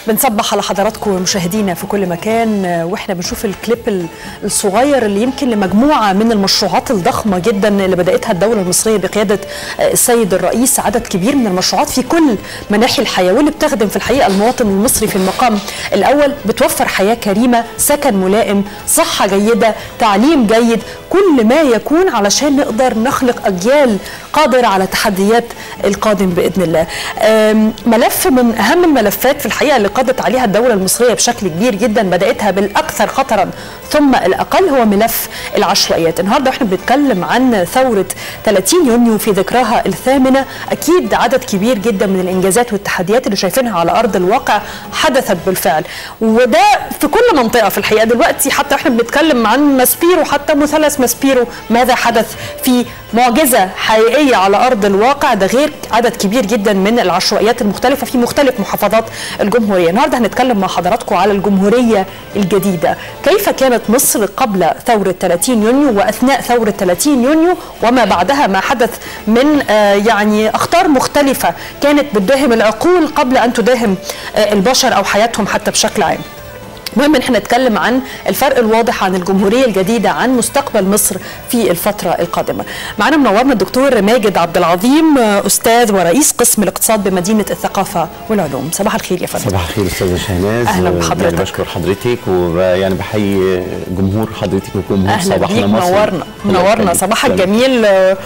بنصبح على حضراتكم ومشاهدينا في كل مكان واحنا بنشوف الكليب الصغير اللي يمكن لمجموعه من المشروعات الضخمه جدا اللي بداتها الدوله المصريه بقياده السيد الرئيس عدد كبير من المشروعات في كل مناحي الحياه واللي بتخدم في الحقيقه المواطن المصري في المقام الاول بتوفر حياه كريمه سكن ملائم صحه جيده تعليم جيد كل ما يكون علشان نقدر نخلق اجيال قادره على تحديات القادم باذن الله ملف من اهم الملفات في الحقيقه اللي قضت عليها الدوله المصريه بشكل كبير جدا بداتها بالاكثر خطرا ثم الاقل هو ملف العشوائيات النهارده واحنا بنتكلم عن ثوره 30 يونيو في ذكراها الثامنه اكيد عدد كبير جدا من الانجازات والتحديات اللي شايفينها على ارض الواقع حدثت بالفعل وده في كل منطقه في الحقيقه دلوقتي حتى احنا بنتكلم عن ماسبيرو حتى مثلث ماسبيرو ماذا حدث في معجزه حقيقيه على ارض الواقع ده غير عدد كبير جدا من العشوائيات المختلفه في مختلف محافظات الجمهوريه النهارده هنتكلم مع حضراتكم على الجمهوريه الجديده كيف كانت مصر قبل ثوره 30 يونيو واثناء ثوره 30 يونيو وما بعدها ما حدث من آه يعني اخطار مختلفه كانت بتداهم العقول قبل ان تداهم آه البشر او حياتهم حتى بشكل عام المهم ان احنا نتكلم عن الفرق الواضح عن الجمهوريه الجديده عن مستقبل مصر في الفتره القادمه. معانا منورنا الدكتور ماجد عبد العظيم استاذ ورئيس قسم الاقتصاد بمدينه الثقافه والعلوم. صباح الخير يا فندم. صباح الخير استاذه شهناز. اهلا بحضرتك. يعني بشكر حضرتك ويعني بحيي جمهور حضرتك وجمهور اهلا صباحنا بيك مصر. منورنا منورنا صباحك جميل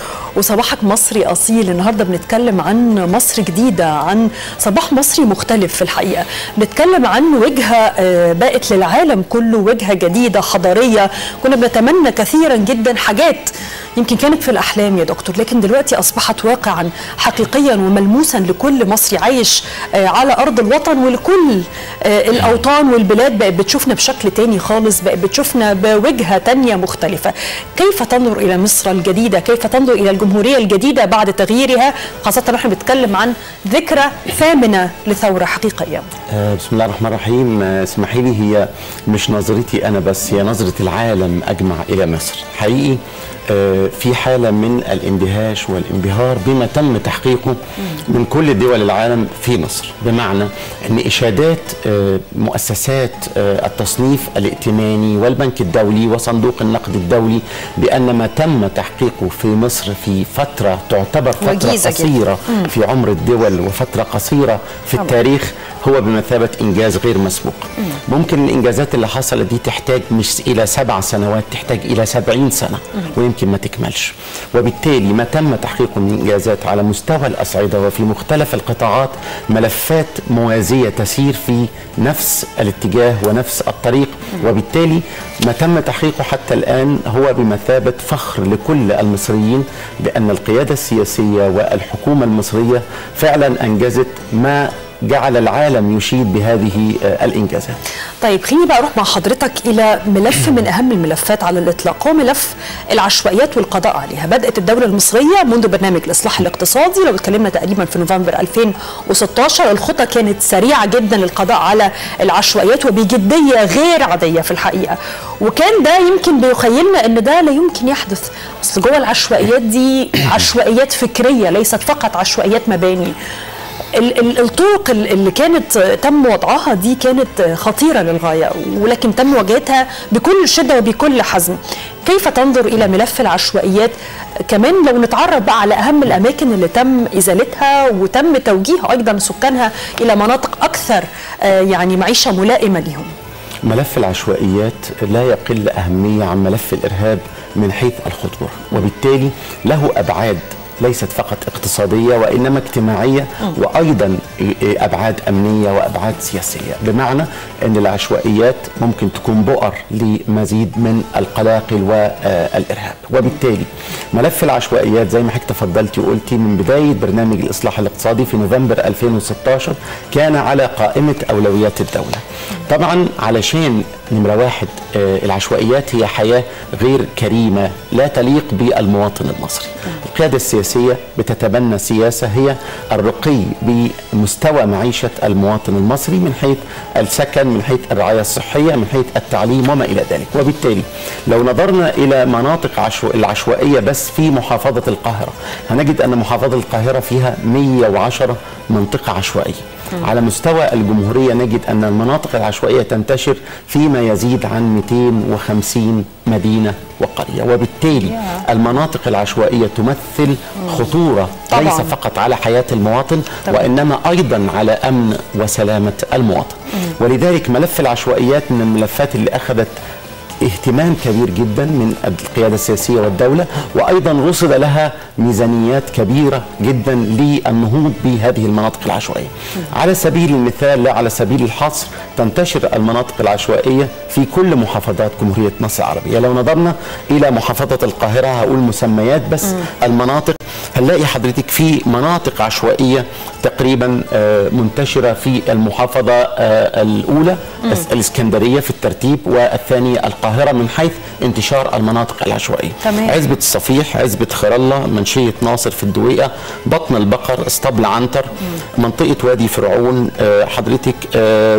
وصباحك مصري اصيل النهارده بنتكلم عن مصر جديده عن صباح مصري مختلف في الحقيقه بنتكلم عن وجهه بقت للعالم كله وجهه جديده حضاريه كنا بنتمنى كثيرا جدا حاجات يمكن كانت في الاحلام يا دكتور لكن دلوقتي اصبحت واقعا حقيقيا وملموسا لكل مصري عايش على ارض الوطن ولكل الاوطان والبلاد بقت بتشوفنا بشكل تاني خالص بقت بتشوفنا بوجهه تانيه مختلفه كيف تنظر الى مصر الجديده كيف تنظر الى الجمهوريه الجديده بعد تغييرها خاصه نحن بنتكلم عن ذكرى ثامنه لثوره حقيقيه آه بسم الله الرحمن الرحيم آه اسمحي لي هي مش نظرتي انا بس هي نظره العالم اجمع الى مصر حقيقي آه في حاله من الاندهاش والانبهار بما تم تحقيقه من كل دول العالم في مصر بمعنى ان اشادات مؤسسات التصنيف الائتماني والبنك الدولي وصندوق النقد الدولي بان ما تم تحقيقه في مصر في فتره تعتبر فتره قصيره في عمر الدول وفتره قصيره في طبعا. التاريخ هو بمثابه انجاز غير مسبوق ممكن الانجازات اللي حصلت دي تحتاج مش الى سبع سنوات تحتاج الى سبعين سنه ويمكن ما تكملش وبالتالي ما تم تحقيقه من انجازات على مستوى الاصعده وفي مختلف القطاعات ملفات موازيه تسير في نفس الاتجاه ونفس الطريق وبالتالي ما تم تحقيقه حتى الان هو بمثابه فخر لكل المصريين بان القياده السياسيه والحكومه المصريه فعلا انجزت ما جعل العالم يشيد بهذه الانجازات. طيب خليني بقى اروح مع حضرتك الى ملف من اهم الملفات على الاطلاق هو ملف العشوائيات والقضاء عليها، بدات الدوله المصريه منذ برنامج الاصلاح الاقتصادي لو اتكلمنا تقريبا في نوفمبر 2016 الخطه كانت سريعه جدا للقضاء على العشوائيات وبجديه غير عاديه في الحقيقه، وكان ده يمكن بيخيلنا ان ده لا يمكن يحدث، اصل جوه العشوائيات دي عشوائيات فكريه ليست فقط عشوائيات مباني. الطرق اللي كانت تم وضعها دي كانت خطيرة للغاية ولكن تم مواجهتها بكل شدة وبكل حزم كيف تنظر إلى ملف العشوائيات كمان لو نتعرف بقى على أهم الأماكن اللي تم إزالتها وتم توجيه أيضا سكانها إلى مناطق أكثر يعني معيشة ملائمة لهم ملف العشوائيات لا يقل أهمية عن ملف الإرهاب من حيث الخطورة وبالتالي له أبعاد ليست فقط اقتصادية وإنما اجتماعية وأيضا أبعاد أمنية وأبعاد سياسية بمعنى أن العشوائيات ممكن تكون بؤر لمزيد من القلاقل والإرهاب وبالتالي ملف العشوائيات زي ما حضرتك تفضلتي وقلتي من بداية برنامج الإصلاح الاقتصادي في نوفمبر 2016 كان على قائمة أولويات الدولة طبعا علشان نمرة واحد العشوائيات هي حياة غير كريمة لا تليق بالمواطن المصري القيادة السياسية بتتبنى سياسة هي الرقي بمستوى معيشة المواطن المصري من حيث السكن من حيث الرعاية الصحية من حيث التعليم وما إلى ذلك وبالتالي لو نظرنا إلى مناطق عشو... العشوائية بس في محافظة القاهرة هنجد أن محافظة القاهرة فيها 110 منطقة عشوائية على مستوى الجمهوريه نجد ان المناطق العشوائيه تنتشر فيما يزيد عن 250 مدينه وقريه وبالتالي ياه. المناطق العشوائيه تمثل خطوره طبعاً. ليس فقط على حياه المواطن طبعاً. وانما ايضا على امن وسلامه المواطن ولذلك ملف العشوائيات من الملفات اللي اخذت اهتمام كبير جدا من القياده السياسيه والدوله وايضا رصد لها ميزانيات كبيره جدا للنهوض بهذه المناطق العشوائيه. على سبيل المثال لا على سبيل الحصر تنتشر المناطق العشوائيه في كل محافظات جمهوريه مصر العربيه، لو نظرنا الى محافظه القاهره هقول مسميات بس المناطق هنلاقي حضرتك في مناطق عشوائيه تقريبا آه، منتشره في المحافظه آه، الاولى الاسكندريه في الترتيب والثانيه القاهره من حيث انتشار المناطق العشوائيه تمام. عزبه الصفيح عزبه خير الله منشيه ناصر في الدويقه بطن البقر اسطبل عنتر منطقه وادي فرعون آه، حضرتك آه،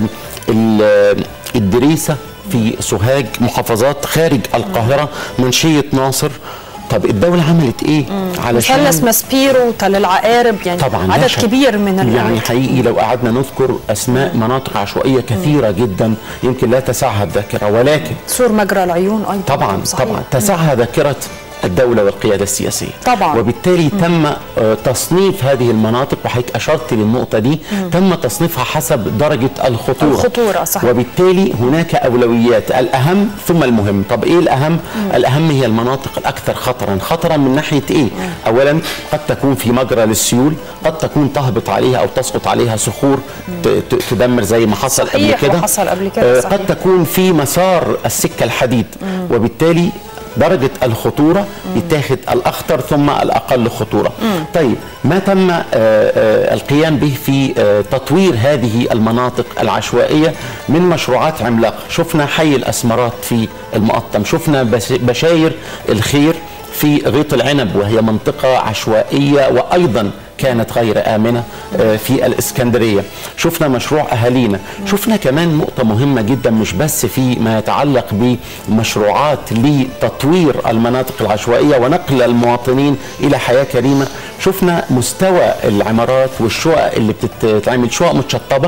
ال- الدريسه في سوهاج محافظات خارج القاهره منشيه ناصر طب الدوله عملت ايه علشان مثلث ماسبيرو تل العقارب يعني طبعا لا عدد شك. كبير من يعني الأماكن. حقيقي لو قعدنا نذكر اسماء مناطق عشوائيه كثيره جدا يمكن لا تسعها الذاكره ولكن سور مجرى العيون ايضا طبعا صحيح. طبعا تسعها ذاكره الدولة والقيادة السياسية طبعاً. وبالتالي تم آه، تصنيف هذه المناطق وحضرتك أشرت للنقطة دي تم تصنيفها حسب درجة الخطورة الخطورة، صحيح. وبالتالي هناك أولويات الأهم ثم المهم طب إيه الأهم؟ الأهم هي المناطق الأكثر خطرا خطرا من ناحية إيه؟ أولا قد تكون في مجرى للسيول قد تكون تهبط عليها أو تسقط عليها صخور ت- ت- تدمر زي ما حصل قبل صحيح، كده وحصل قبل كده، آه، صحيح. قد تكون في مسار السكة الحديد وبالتالي درجة الخطورة يتاخد الأخطر ثم الأقل خطورة طيب ما تم آه، آه، القيام به في آه، تطوير هذه المناطق العشوائية من مشروعات عملاقة شفنا حي الأسمرات في المقطم شفنا بش- بشاير الخير في غيط العنب وهي منطقة عشوائية وأيضا كانت غير آمنة آه، في الإسكندرية شفنا مشروع أهالينا شفنا كمان نقطة مهمة جدا مش بس في ما يتعلق بمشروعات لتطوير المناطق العشوائية ونقل المواطنين إلى حياة كريمة شفنا مستوى العمارات والشقق اللي بتتعمل شقق متشطبة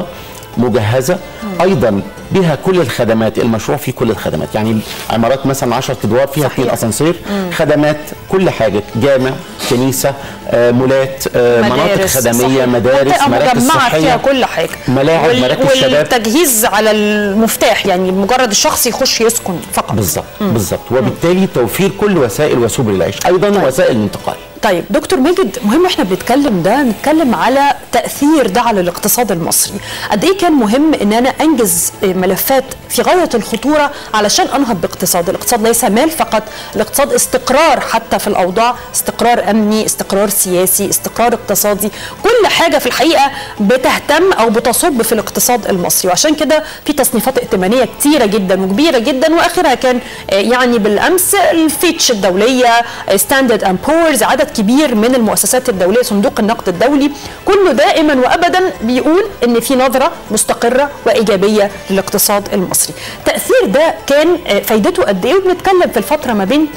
مجهزه ايضا بها كل الخدمات المشروع فيه كل الخدمات يعني عمارات مثلا 10 ادوار فيها صحيح. اثنين اسانسير خدمات كل حاجه جامع كنيسه آه، مولات آه، مناطق مدارس، خدميه صحيح. مدارس منطقة مراكز مجمعة صحيه فيها كل حاجة ملاعب، مراكز شباب. والتجهيز على المفتاح يعني مجرد الشخص يخش يسكن فقط بالظبط بالظبط وبالتالي توفير كل وسائل وسبل العيش ايضا طيب. وسائل الانتقال طيب دكتور ماجد مهم واحنا بنتكلم ده نتكلم على تاثير ده على الاقتصاد المصري قد ايه كان مهم ان انا انجز ملفات في غايه الخطوره علشان انهض باقتصاد الاقتصاد ليس مال فقط الاقتصاد استقرار حتى في الاوضاع استقرار امني استقرار سياسي استقرار اقتصادي كل حاجه في الحقيقه بتهتم او بتصب في الاقتصاد المصري وعشان كده في تصنيفات ائتمانيه كتيره جدا وكبيره جدا واخرها كان آه، يعني بالامس الفيتش الدوليه ستاندرد اند بورز عدد كبير من المؤسسات الدوليه صندوق النقد الدولي كله دائما وابدا بيقول ان في نظره مستقره وايجابيه للاقتصاد المصري تاثير ده كان آه، فايدته قد ايه وبنتكلم في الفتره ما بين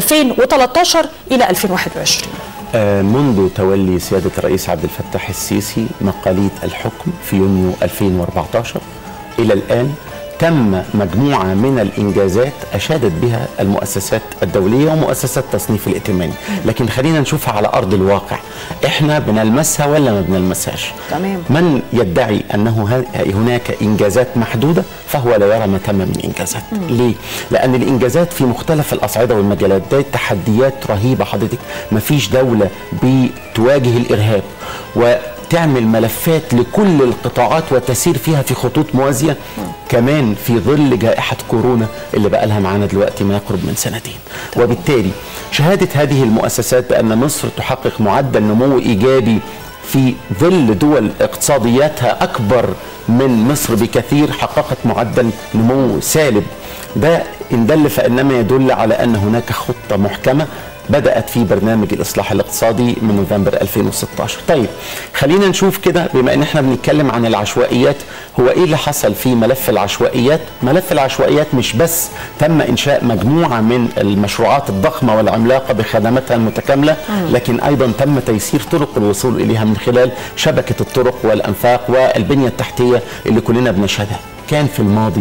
2013 الى 2021 آه، منذ تولي سيادة الرئيس عبد الفتاح السيسي مقاليد الحكم في يونيو 2014 إلى الآن تم مجموعة من الإنجازات أشادت بها المؤسسات الدولية ومؤسسات تصنيف الائتماني لكن خلينا نشوفها على أرض الواقع إحنا بنلمسها ولا ما بنلمسهاش تمام. من يدعي أنه ه- هناك إنجازات محدودة فهو لا يرى ما تم من إنجازات ليه؟ لأن الإنجازات في مختلف الأصعدة والمجالات ده تحديات رهيبة حضرتك مفيش دولة بتواجه الإرهاب وتعمل ملفات لكل القطاعات وتسير فيها في خطوط موازية كمان في ظل جائحة كورونا اللي بقى لها معانا دلوقتي ما يقرب من سنتين وبالتالي شهادة هذه المؤسسات بأن مصر تحقق معدل نمو إيجابي في ظل دول اقتصادياتها اكبر من مصر بكثير حققت معدل نمو سالب ده ان دل فانما يدل على ان هناك خطه محكمه بدات في برنامج الاصلاح الاقتصادي من نوفمبر 2016 طيب خلينا نشوف كده بما ان احنا بنتكلم عن العشوائيات هو ايه اللي حصل في ملف العشوائيات ملف العشوائيات مش بس تم انشاء مجموعه من المشروعات الضخمه والعملاقه بخدماتها المتكامله لكن ايضا تم تيسير طرق الوصول اليها من خلال شبكه الطرق والانفاق والبنيه التحتيه اللي كلنا بنشهدها كان في الماضي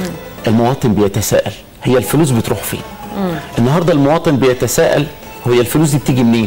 المواطن بيتساءل هي الفلوس بتروح فين النهارده المواطن بيتساءل هي الفلوس دي بتيجي منين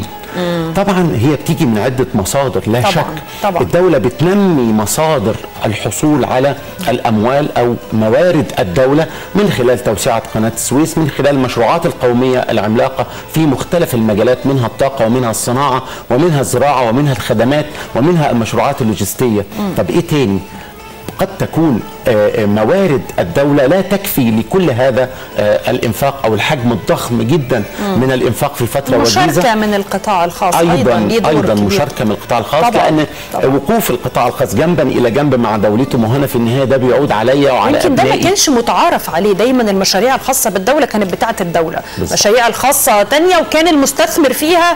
طبعا هي بتيجي من عده مصادر لا طبعاً، شك طبعاً. الدوله بتنمي مصادر الحصول على الاموال او موارد الدوله من خلال توسعه قناه السويس من خلال المشروعات القوميه العملاقه في مختلف المجالات منها الطاقه ومنها الصناعه ومنها الزراعه ومنها الخدمات ومنها المشروعات اللوجستيه طب ايه تاني قد تكون آه، آه، موارد الدولة لا تكفي لكل هذا آه، الإنفاق أو الحجم الضخم جدا من الإنفاق في فترة وجيزة مشاركه من القطاع الخاص ايضا ايضا ليه دور ايضا كبير. مشاركه من القطاع الخاص طبعاً، لان طبعاً. وقوف القطاع الخاص جنبا الى جنب مع دولته ما هنا في النهايه ده بيعود عليا وعلى يمكن ده ما ابنائي كانش متعارف عليه دايما المشاريع الخاصه بالدوله كانت بتاعه الدوله بالظبط. المشاريع الخاصه تانية وكان المستثمر فيها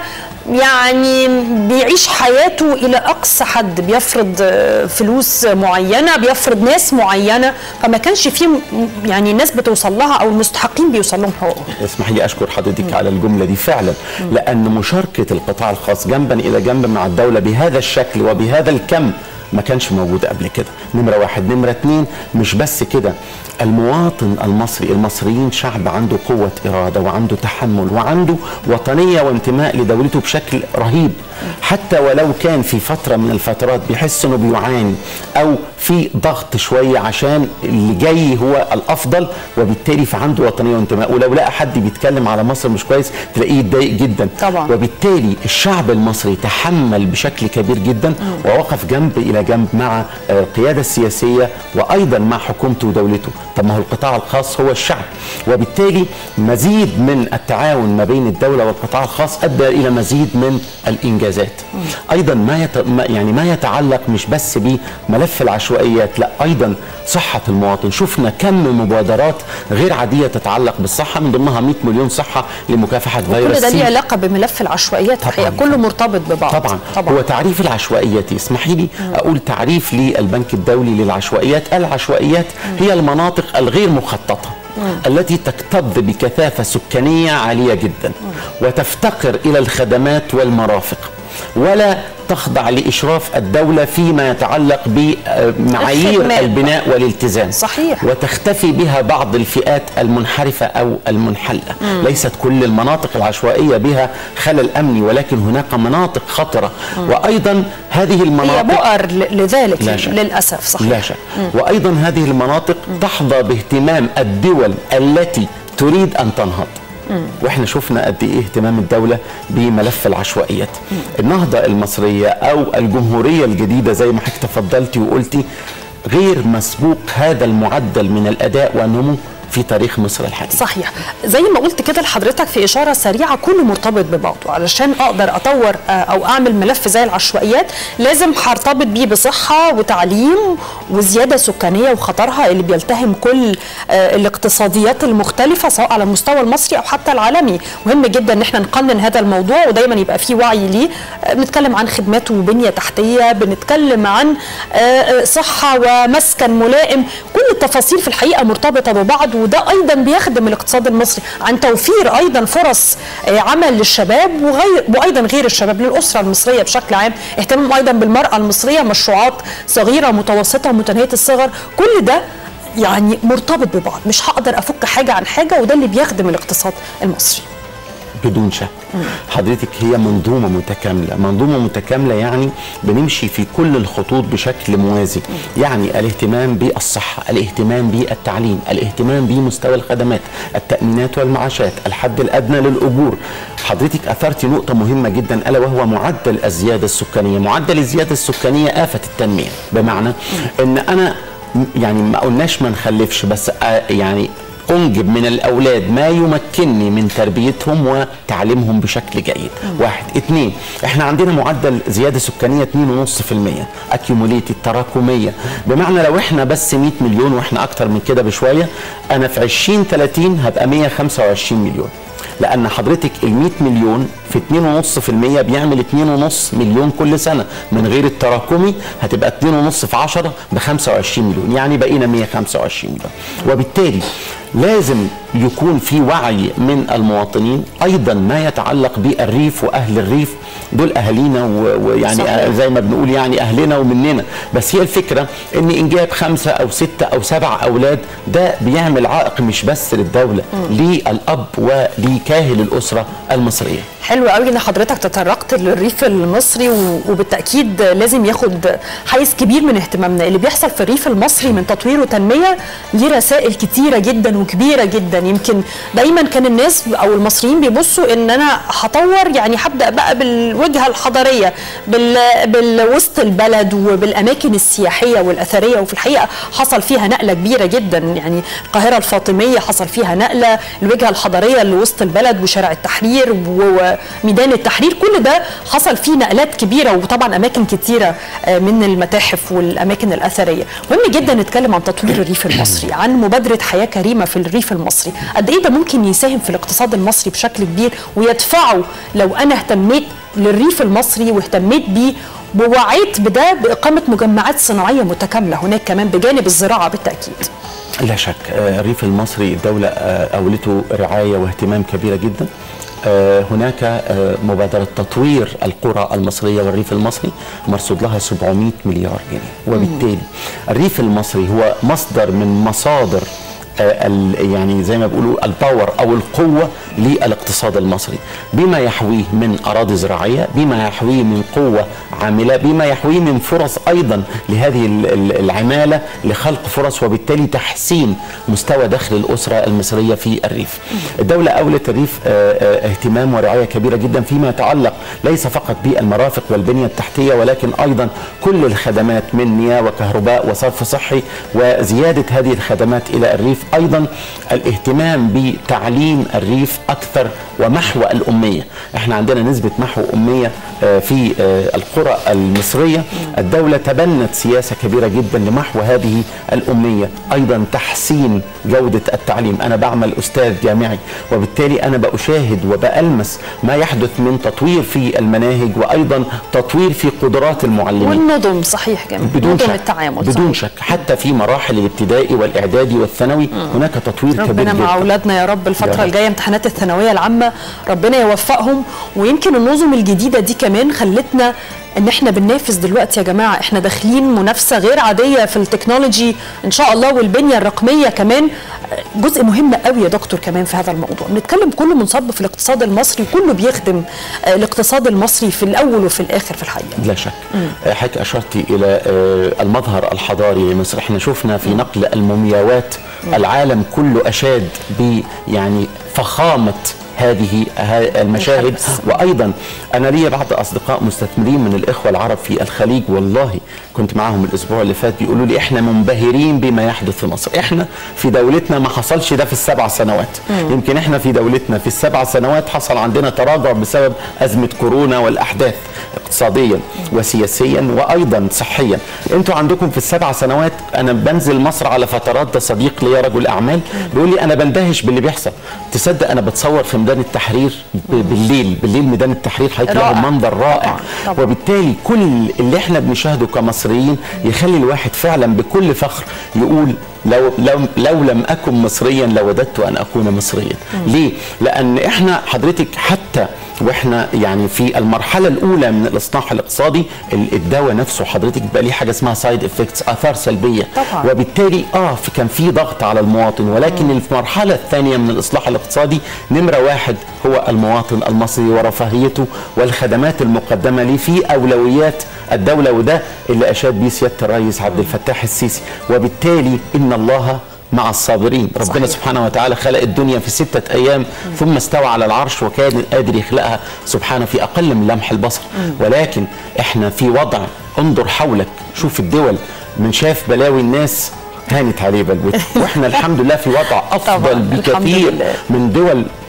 يعني بيعيش حياته الى اقصى حد بيفرض آه، فلوس معينه بيفرض ناس معينه فما كانش فيه م- يعني ناس بتوصل لها او المستحقين بيوصل لهم حقوقهم اسمحي لي اشكر حضرتك على الجمله دي فعلا لان مشاركه القطاع الخاص جنبا الى جنب مع الدوله بهذا الشكل وبهذا الكم ما كانش موجود قبل كده نمرة واحد نمرة اتنين مش بس كده المواطن المصري المصريين شعب عنده قوة إرادة وعنده تحمل وعنده وطنية وانتماء لدولته بشكل رهيب حتى ولو كان في فترة من الفترات بيحس انه بيعاني او في ضغط شوية عشان اللي جاي هو الافضل وبالتالي فعنده وطنية وانتماء ولو لقى حد بيتكلم على مصر مش كويس تلاقيه يتضايق جدا طبعاً. وبالتالي الشعب المصري تحمل بشكل كبير جدا ووقف جنب الى جنب مع آه، القياده السياسيه وايضا مع حكومته ودولته طب ما هو القطاع الخاص هو الشعب وبالتالي مزيد من التعاون ما بين الدوله والقطاع الخاص ادى الى مزيد من الانجازات ايضا ما, يت... ما يعني ما يتعلق مش بس بملف العشوائيات لا ايضا صحه المواطن شفنا كم مبادرات غير عاديه تتعلق بالصحه من ضمنها 100 مليون صحه لمكافحه فيروس كل ده سي. ليه علاقه بملف العشوائيات طبعاً. الحقيقه كله مرتبط ببعض طبعا, طبعا هو تعريف العشوائيات اسمحي لي اقول تعريف للبنك الدولي للعشوائيات العشوائيات هي المناطق الغير مخططه التي تكتظ بكثافه سكانيه عاليه جدا وتفتقر الى الخدمات والمرافق ولا تخضع لاشراف الدوله فيما يتعلق بمعايير الخدمات. البناء والالتزام صحيح. وتختفي بها بعض الفئات المنحرفة أو المنحلة ليست كل المناطق العشوائية بها خلل أمني ولكن هناك مناطق خطرة وأيضا هذه هي المناطق بؤر ل- لذلك لا شك. للاسف صحيح لا شك وأيضا هذه المناطق تحظى باهتمام الدول التي تريد أن تنهض واحنا شفنا قد ايه اهتمام الدوله بملف العشوائيات النهضه المصريه او الجمهوريه الجديده زي ما حضرتك تفضلتي وقلتي غير مسبوق هذا المعدل من الاداء والنمو في تاريخ مصر الحديث صحيح زي ما قلت كده لحضرتك في اشاره سريعه كله مرتبط ببعضه علشان اقدر اطور آه، او اعمل ملف زي العشوائيات لازم هرتبط بيه بصحه وتعليم وزياده سكانيه وخطرها اللي بيلتهم كل آه، الاقتصاديات المختلفه سواء على المستوى المصري او حتى العالمي مهم جدا ان احنا نقنن هذا الموضوع ودايما يبقى في وعي ليه آه، بنتكلم عن خدمات وبنيه تحتيه بنتكلم عن آه، آه، صحه ومسكن ملائم كل التفاصيل في الحقيقه مرتبطه ببعض وده ايضا بيخدم الاقتصاد المصري عن توفير ايضا فرص آه، عمل للشباب وغير وايضا غير الشباب للاسره المصريه بشكل عام اهتمام ايضا بالمراه المصريه مشروعات صغيره متوسطه متناهيه الصغر كل ده يعني مرتبط ببعض مش هقدر افك حاجه عن حاجه وده اللي بيخدم الاقتصاد المصري بدون شك حضرتك هي منظومه متكامله منظومه متكامله يعني بنمشي في كل الخطوط بشكل موازي يعني الاهتمام بالصحه الاهتمام بالتعليم الاهتمام بمستوى الخدمات التامينات والمعاشات الحد الادنى للاجور حضرتك اثرتي نقطه مهمه جدا الا وهو معدل الزياده السكانيه معدل الزياده السكانيه افه التنميه بمعنى ان انا يعني ما قلناش ما نخلفش بس آه يعني انجب من الاولاد ما يمكنني من تربيتهم وتعليمهم بشكل جيد واحد اثنين احنا عندنا معدل زياده سكانيه 2.5% اكيوموليتي تراكميه بمعنى لو احنا بس 100 مليون واحنا اكتر من كده بشويه انا في 20 30 هبقى 125 مليون لان حضرتك ال 100 مليون في 2.5% بيعمل 2.5 مليون كل سنه من غير التراكمي هتبقى 2.5 في 10 ب 25 مليون يعني بقينا 125 مليون وبالتالي لازم يكون في وعي من المواطنين ايضا ما يتعلق بالريف واهل الريف دول اهالينا و- ويعني صحيح. زي ما بنقول يعني اهلنا ومننا بس هي الفكره ان انجاب خمسه او سته او سبع اولاد ده بيعمل عائق مش بس للدوله للاب ولكاهل الاسره المصريه حلو قوي ان حضرتك تطرقت للريف المصري و- وبالتاكيد لازم ياخد حيز كبير من اهتمامنا اللي بيحصل في الريف المصري من تطوير وتنميه ليه رسائل كتيره جدا وكبيره جدا يمكن دايما كان الناس او المصريين بيبصوا ان انا هطور يعني هبدا بقى بالوجهه الحضاريه بال بالوسط البلد وبالاماكن السياحيه والاثريه وفي الحقيقه حصل فيها نقله كبيره جدا يعني القاهره الفاطميه حصل فيها نقله الوجهه الحضاريه اللي وسط البلد وشارع التحرير وميدان التحرير كل ده حصل فيه نقلات كبيره وطبعا اماكن كتيره آه، من المتاحف والاماكن الاثريه مهم جدا نتكلم عن تطوير الريف المصري عن مبادره حياه كريمه في الريف المصري قد ايه ده ممكن يساهم في الاقتصاد المصري بشكل كبير ويدفعه لو انا اهتميت للريف المصري واهتميت بيه ووعيت بده باقامه مجمعات صناعيه متكامله هناك كمان بجانب الزراعه بالتاكيد لا شك آه، الريف المصري الدولة آه، أولته رعاية واهتمام كبيرة جدا آه، هناك آه، مبادرة تطوير القرى المصرية والريف المصري مرصود لها 700 مليار جنيه وبالتالي الريف المصري هو مصدر من مصادر آه، ال- يعني زي ما بيقولوا الباور او القوه للاقتصاد المصري بما يحويه من اراضي زراعيه بما يحويه من قوه عامله بما يحويه من فرص ايضا لهذه ال- ال- العماله لخلق فرص وبالتالي تحسين مستوى دخل الاسره المصريه في الريف الدوله اولت الريف آه، آه، اهتمام ورعايه كبيره جدا فيما يتعلق ليس فقط بالمرافق والبنيه التحتيه ولكن ايضا كل الخدمات من مياه وكهرباء وصرف صحي وزياده هذه الخدمات الى الريف ايضا الاهتمام بتعليم الريف اكثر ومحو الاميه احنا عندنا نسبه محو اميه آه، في آه، القرى المصريه الدوله تبنت سياسه كبيره جدا لمحو هذه الاميه ايضا تحسين جوده التعليم انا بعمل استاذ جامعي وبالتالي انا بشاهد وبالمس ما يحدث من تطوير في المناهج وايضا تطوير في قدرات المعلمين والنظم صحيح كمان بدون نظم شك التعامل بدون صحيح. شك حتى في مراحل الابتدائي والاعدادي والثانوي هناك تطوير كبير ربنا جدا مع اولادنا يا رب يا الفتره رب. الجايه امتحانات الثانويه العامه ربنا يوفقهم ويمكن النظم الجديده دي كمان خلتنا ان احنا بننافس دلوقتي يا جماعه احنا داخلين منافسه غير عاديه في التكنولوجي ان شاء الله والبنيه الرقميه كمان جزء مهم قوي يا دكتور كمان في هذا الموضوع بنتكلم كله منصب في الاقتصاد المصري كله بيخدم آه، الاقتصاد المصري في الاول وفي الاخر في الحقيقه لا شك آه، حضرتك اشرتي الى آه، المظهر الحضاري لمصر احنا شفنا في نقل المومياوات العالم كله اشاد ب يعني فخامه هذه ها- المشاهد الحدث. وايضا انا لي بعض اصدقاء مستثمرين من الاخوه العرب في الخليج والله كنت معاهم الاسبوع اللي فات بيقولوا لي احنا منبهرين بما يحدث في مصر احنا في دولتنا ما حصلش ده في السبع سنوات يمكن احنا في دولتنا في السبع سنوات حصل عندنا تراجع بسبب ازمه كورونا والاحداث اقتصاديا وسياسيا وايضا صحيا انتوا عندكم في السبع سنوات انا بنزل مصر على فترات ده صديق ليا رجل اعمال بيقول لي انا بندهش باللي بيحصل تصدق انا بتصور في ميدان التحرير ب- بالليل بالليل ميدان التحرير حضرتك له رائع. منظر رائع طبعاً. وبالتالي كل اللي احنا بنشاهده كمصريين يخلي الواحد فعلا بكل فخر يقول لو لو لو لم اكن مصريا لوددت ان اكون مصريا ليه لان احنا حضرتك حتى واحنا يعني في المرحله الاولى من الاصلاح الاقتصادي ال- الدواء نفسه حضرتك بقى ليه حاجه اسمها سايد افكتس اثار سلبيه طبعاً. وبالتالي اه في كان في ضغط على المواطن ولكن المرحله الثانيه من الاصلاح الاقتصادي نمره واحد هو المواطن المصري ورفاهيته والخدمات المقدمه ليه في اولويات الدوله وده اللي اشاد بيه سياده الرئيس عبد الفتاح السيسي وبالتالي ان الله مع الصابرين ربنا صحيح. سبحانه وتعالى خلق الدنيا في ستة أيام ثم استوى على العرش وكان قادر يخلقها سبحانه في أقل من لمح البصر ولكن إحنا في وضع انظر حولك شوف الدول من شاف بلاوي الناس هانت عليه بلوته واحنا الحمد لله في وضع طبعاً، افضل الحمد بكثير لله. من دول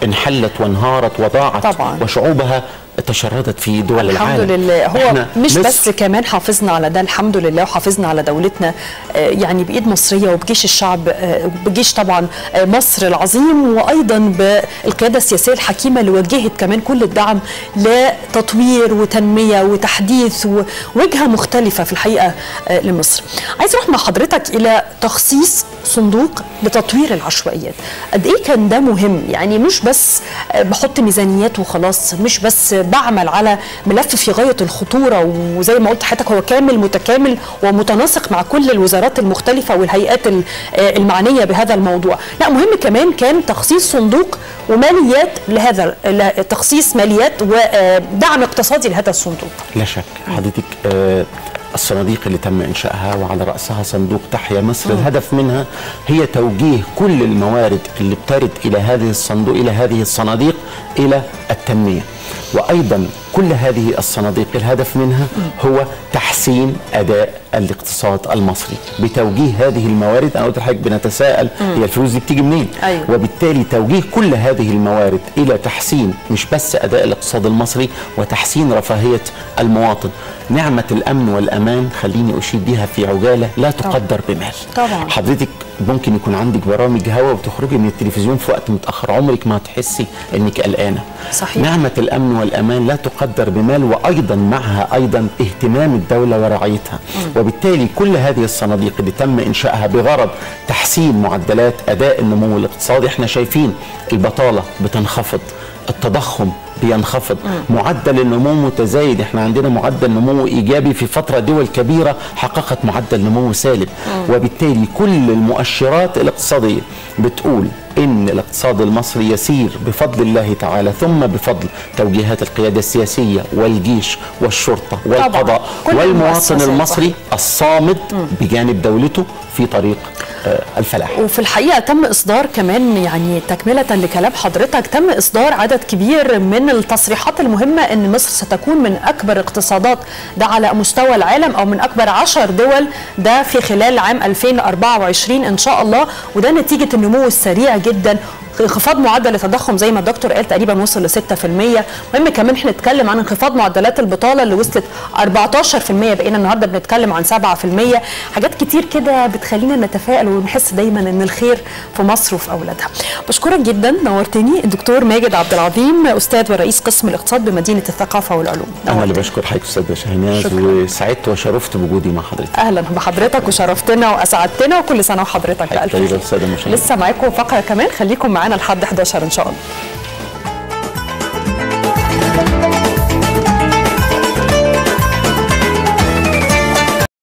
انحلت وانهارت وضاعت طبعاً. وشعوبها تشردت في دول الحمد العالم لله هو إحنا مش مصر بس كمان حافظنا على ده الحمد لله وحافظنا على دولتنا آه، يعني بايد مصريه وبجيش الشعب آه، بجيش طبعا آه، مصر العظيم وايضا بالقياده السياسيه الحكيمه اللي وجهت كمان كل الدعم لتطوير وتنميه وتحديث ووجهه مختلفه في الحقيقه آه، لمصر. عايز اروح مع حضرتك الى تخصيص صندوق لتطوير العشوائيات. قد ايه كان ده مهم؟ يعني مش بس آه، بحط ميزانيات وخلاص، مش بس بعمل على ملف في غايه الخطوره وزي ما قلت لحضرتك هو كامل متكامل ومتناسق مع كل الوزارات المختلفه والهيئات ال- آه، المعنيه بهذا الموضوع، لا مهم كمان كان تخصيص صندوق وماليات لهذا ل- تخصيص ماليات ودعم اقتصادي لهذا الصندوق. لا شك حضرتك آه الصناديق اللي تم انشائها وعلى راسها صندوق تحيا مصر الهدف منها هي توجيه كل الموارد اللي بترد الى هذه الصندوق الى هذه الصناديق الى التنميه وايضا كل هذه الصناديق الهدف منها هو تحسين اداء الاقتصاد المصري بتوجيه هذه الموارد انا قلت لحضرتك بنتساءل هي الفلوس دي بتيجي منين أيوة. وبالتالي توجيه كل هذه الموارد الى تحسين مش بس اداء الاقتصاد المصري وتحسين رفاهيه المواطن نعمه الامن والامان خليني اشيد بها في عجاله لا تقدر بمال طبعاً. حضرتك ممكن يكون عندك برامج هوا وتخرجي من التلفزيون في وقت متاخر عمرك ما هتحسي انك قلقانه صحيح. نعمه الامن والامان لا تقدر بمال وايضا معها ايضا اهتمام الدوله ورعايتها وبالتالي كل هذه الصناديق اللي تم انشائها بغرض تحسين معدلات اداء النمو الاقتصادي احنا شايفين البطاله بتنخفض التضخم بينخفض معدل النمو متزايد احنا عندنا معدل نمو ايجابي في فتره دول كبيره حققت معدل نمو سالب وبالتالي كل المؤشرات الاقتصاديه بتقول ان الاقتصاد المصري يسير بفضل الله تعالى ثم بفضل توجيهات القياده السياسيه والجيش والشرطه والقضاء كل والمواطن المؤسسات المصري الصامد بجانب دولته في طريق آه، الفلاح وفي الحقيقه تم اصدار كمان يعني تكمله لكلام حضرتك تم اصدار عدد كبير من التصريحات المهمه ان مصر ستكون من اكبر اقتصادات ده على مستوى العالم او من اكبر عشر دول ده في خلال عام 2024 ان شاء الله وده نتيجه النمو السريع جدا انخفاض معدل التضخم زي ما الدكتور قال تقريبا وصل ل 6% مهم كمان احنا نتكلم عن انخفاض معدلات البطاله اللي وصلت 14% بقينا النهارده بنتكلم عن 7% حاجات كتير كده بتخلينا نتفائل ونحس دايما ان الخير في مصر وفي اولادها بشكرك جدا نورتني الدكتور ماجد عبد العظيم استاذ ورئيس قسم الاقتصاد بمدينه الثقافه والعلوم انا اللي نورتني. بشكر حضرتك استاذ شهناز شكراً. وسعدت وشرفت بوجودي مع حضرتك اهلا بحضرتك وشرفتنا واسعدتنا وكل سنه وحضرتك حضرتك بالف طيبة خير والسادة المشاهدين. لسه معاكم فقره كمان خليكم معانا لحد 11 ان شاء الله